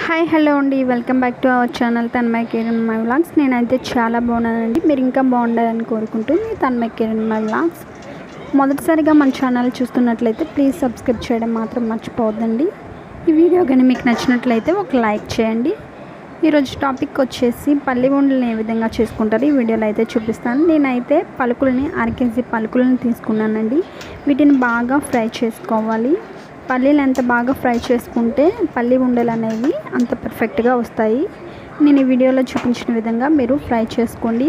hi hello అండి welcome back to our channel Tanmay Kiran my vlogs నేనైతే చాలా బాగున్నానండి మీరు ఇంకా బాగుండాలని కోరుకుంటూ మీ తన్మయ్ కిరణ్ మై వ్లాగ్స్ మొదటిసారిగా మన ఛానల్ చూస్తున్నట్లయితే ప్లీజ్ సబ్స్క్రైబ్ చేయడం మాత్రం మర్చిపోవద్దండి ఈ వీడియో కానీ మీకు నచ్చినట్లయితే ఒక లైక్ చేయండి ఈరోజు టాపిక్ వచ్చేసి పల్లి ఉండలను ఏ విధంగా చేసుకుంటారు ఈ వీడియోలో అయితే చూపిస్తాను నేనైతే పలుకులని అర కేజీ పలుకులను తీసుకున్నానండి వీటిని బాగా ఫ్రై చేసుకోవాలి పల్లీలు ఎంత బాగా ఫ్రై చేసుకుంటే పల్లి ఉండలు అనేవి అంత పర్ఫెక్ట్గా వస్తాయి నేను ఈ వీడియోలో చూపించిన విధంగా మీరు ఫ్రై చేసుకోండి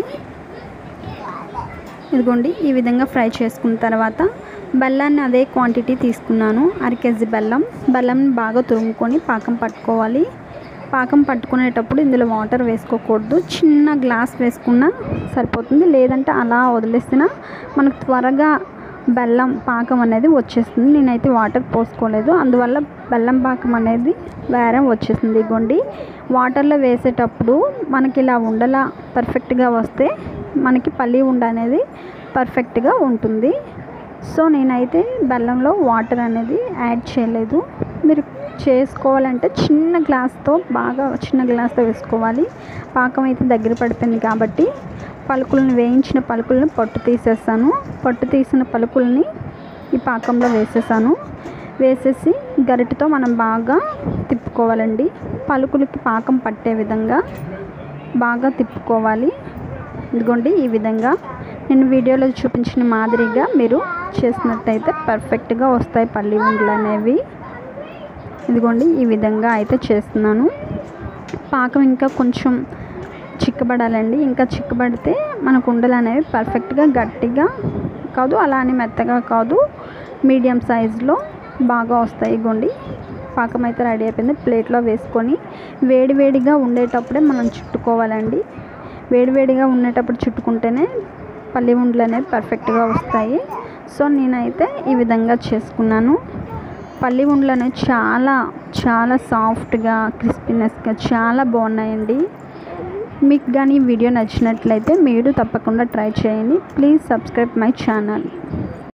ఇదిగోండి ఈ విధంగా ఫ్రై చేసుకున్న తర్వాత బెల్లాన్ని అదే క్వాంటిటీ తీసుకున్నాను అర కేజీ బెల్లం బెల్లంని బాగా తురుముకొని పాకం పట్టుకోవాలి పాకం పట్టుకునేటప్పుడు ఇందులో వాటర్ వేసుకోకూడదు చిన్న గ్లాస్ వేసుకున్నా సరిపోతుంది లేదంటే అలా వదిలేసినా మనకు త్వరగా బెల్లం పాకం అనేది వచ్చేస్తుంది నేనైతే వాటర్ పోసుకోలేదు అందువల్ల బెల్లం పాకం అనేది వేరే వచ్చేసింది ఇగోండి వాటర్లో వేసేటప్పుడు మనకి ఇలా ఉండలా పర్ఫెక్ట్గా వస్తే మనకి పల్లి ఉండ అనేది పర్ఫెక్ట్గా ఉంటుంది సో నేనైతే బెల్లంలో వాటర్ అనేది యాడ్ చేయలేదు మీరు చేసుకోవాలంటే చిన్న గ్లాస్తో బాగా చిన్న గ్లాస్తో వేసుకోవాలి పాకం అయితే దగ్గర పడిపోయింది కాబట్టి పలుకులను వేయించిన పలుకులను పొట్టు తీసేస్తాను పొట్టు తీసిన పలుకుల్ని ఈ పాకంలో వేసేసాను వేసేసి గరిటతో మనం బాగా తిప్పుకోవాలండి పలుకులకి పాకం పట్టే విధంగా బాగా తిప్పుకోవాలి ఇదిగోండి ఈ విధంగా నేను వీడియోలో చూపించిన మాదిరిగా మీరు చేసినట్టయితే పర్ఫెక్ట్గా వస్తాయి పల్లి ఉండలు అనేవి ఇదిగోండి ఈ విధంగా అయితే చేస్తున్నాను పాకం ఇంకా కొంచెం చిక్కబడాలండి ఇంకా చిక్కబడితే మనకు ఉండలు అనేవి పర్ఫెక్ట్గా గట్టిగా కాదు అలా అని మెత్తగా కాదు మీడియం సైజులో బాగా వస్తాయి ఇగోండి పాకం అయితే రెడీ అయిపోయింది ప్లేట్లో వేసుకొని వేడివేడిగా ఉండేటప్పుడే మనం చుట్టుకోవాలండి వేడివేడిగా ఉండేటప్పుడు చుట్టుకుంటేనే పల్లి ఉండలు అనేవి పర్ఫెక్ట్గా వస్తాయి సో నేనైతే ఈ విధంగా చేసుకున్నాను పల్లి ఉండలు అనేవి చాలా చాలా సాఫ్ట్గా క్రిస్పీనెస్గా చాలా బాగున్నాయండి మీకు కానీ వీడియో నచ్చినట్లయితే మీరు తప్పకుండా ట్రై చేయండి ప్లీజ్ సబ్స్క్రైబ్ మై ఛానల్